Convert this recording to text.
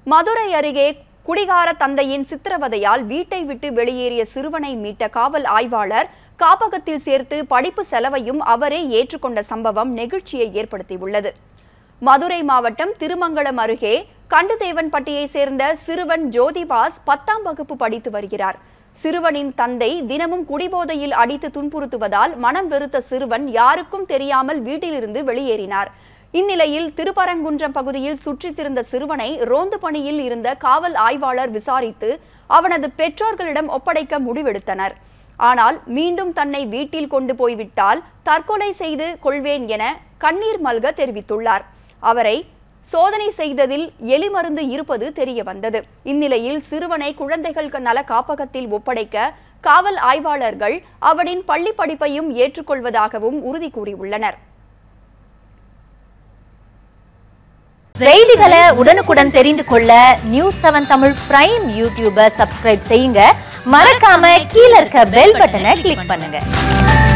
மதுரை அருகே குடிகார தந்தையின் சித்திரவதையால் வீட்டை விட்டு வெளியேறிய சிறுவனை மீட்ட காவல் ஆய்வாளர் காப்பகத்தில் சேர்த்து படிப்பு செலவையும் அவரே ஏற்றுக்கொண்ட சம்பவம் நெகிழ்ச்சியை ஏற்படுத்தியுள்ளது மதுரை மாவட்டம் திருமங்கலம் அருகே கண்டுதேவன்பட்டியை சேர்ந்த சிறுவன் ஜோதிபாஸ் பத்தாம் வகுப்பு படித்து வருகிறார் சிறுவனின் தந்தை தினமும் குடிபோதையில் அடித்து துன்புறுத்துவதால் மனம் வெறுத்த சிறுவன் யாருக்கும் தெரியாமல் வீட்டிலிருந்து வெளியேறினார் இந்நிலையில் திருப்பரங்குன்றம் பகுதியில் சுற்றித் திரிந்த சிறுவனை ரோந்து பணியில் இருந்த காவல் ஆய்வாளர் விசாரித்து அவனது பெற்றோர்களிடம் ஒப்படைக்க முடிவெடுத்தனர் ஆனால் மீண்டும் தன்னை வீட்டில் கொண்டு போய்விட்டால் தற்கொலை செய்து கொள்வேன் என கண்ணீர் மல்க தெரிவித்துள்ளார் அவரை சோதனை செய்ததில் எலி மருந்து இருப்பது தெரிய வந்தது இந்நிலையில் சிறுவனை குழந்தைகள் நல காப்பகத்தில் ஒப்படைக்க காவல் ஆய்வாளர்கள் அவனின் பள்ளி படிப்பையும் ஏற்றுக்கொள்வதாகவும் உறுதி கூறியுள்ளனர் செய்திகளை உடனுக்குடன் தெரிந்து கொள்ள நியூஸ் செவன் தமிழ் பிரைம் யூடியூபை சப்ஸ்கிரைப் செய்யுங்க மறக்காம கீழ இருக்க பெல் பட்டனை கிளிக் பண்ணுங்க